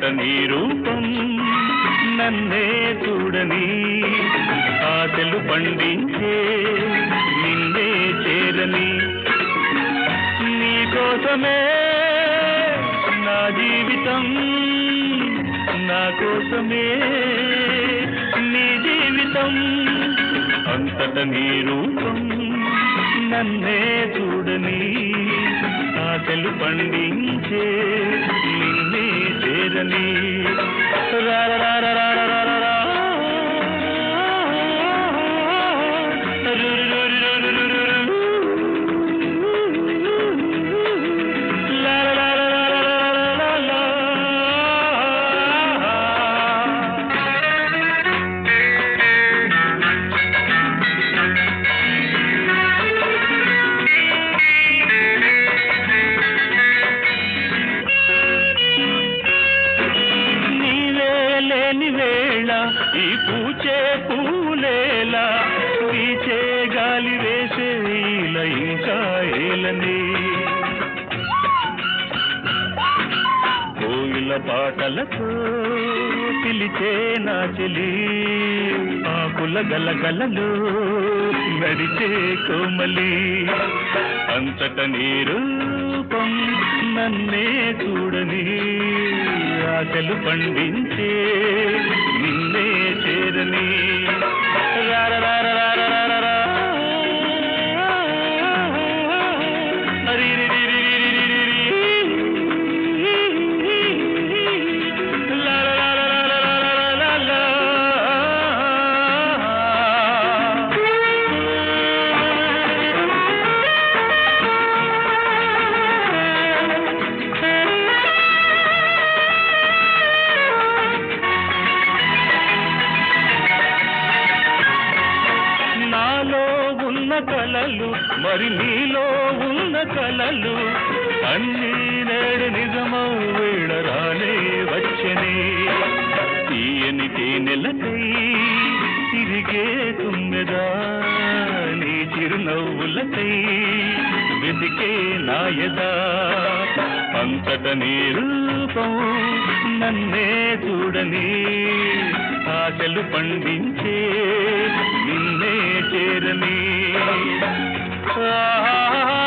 అంతట నీ రూపం నన్నే చూడని ఆశలు పండించే నిన్నే చేరని నీ కోసమే నా జీవితం నా కోసమే నీ జీవితం అంతట నీ రూపం నన్నే చూడని ఆశలు పండించే నిన్నే చేరని రా రా రా రా రా రా రా రా. రు రు రు రు రు రు రు రు. లా లా లా లా లా లా లా లా లా. నీవే లేని వేళ ఈ పూచే పూలేలా వీచే గాలి వేసే ఇలా ఇంకా ఏలని కోయిల పాటలతో పిలిచే నా చెలి ఆకుల గలగలలో నడిచే కోమలి అంతట నీ రూపం నన్నే చూడని ఆశలు పండించే నిన్నే చేరని రార రార రార రార రా. రి రి రి రి రి రి రి రి రి. లా లా లా లా లా లా లా లా నాలో ఉన్న కలలు మరి నీలో ఉన్న కలలు అన్నీ నేడు నిజమౌ వీడరానే వచ్చనే తీయని తేనెలకై తిరిగే తుమ్మెదా నీ చిరునవ్వులకై వెతికే నాయదా అంతట నీ రూపం నన్నే చూడని ఆశలు పండించే నిన్నే చేరని ఆహా